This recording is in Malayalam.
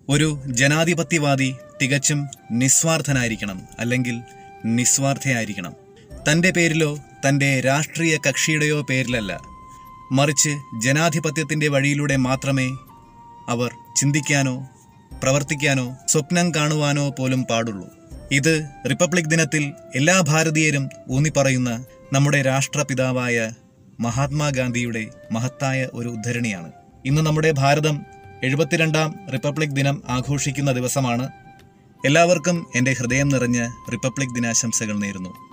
ഒരു ജനാധിപത്യവാദി തികച്ചും നിസ്വാർത്ഥനായിരിക്കണം അല്ലെങ്കിൽ നിസ്വാർത്ഥയായിരിക്കണം തൻ്റെ പേരിലോ തൻ്റെ രാഷ്ട്രീയ കക്ഷിയുടെയോ പേരിലല്ല മറിച്ച് ജനാധിപത്യത്തിൻ്റെ വഴിയിലൂടെ മാത്രമേ അവർ ചിന്തിക്കാനോ പ്രവർത്തിക്കാനോ സ്വപ്നം കാണുവാനോ പോലും പാടുള്ളൂ ഇത് റിപ്പബ്ലിക് ദിനത്തിൽ എല്ലാ ഭാരതീയരും ഊന്നിപ്പറയുന്ന നമ്മുടെ രാഷ്ട്രപിതാവായ മഹാത്മാഗാന്ധിയുടെ മഹത്തായ ഒരു ഉദ്ധരണിയാണ് ഇന്ന് നമ്മുടെ ഭാരതം എഴുപത്തിരണ്ടാം റിപ്പബ്ലിക് ദിനം ആഘോഷിക്കുന്ന ദിവസമാണ് എല്ലാവർക്കും എൻ്റെ ഹൃദയം നിറഞ്ഞ റിപ്പബ്ലിക് ദിനാശംസകൾ നേരുന്നു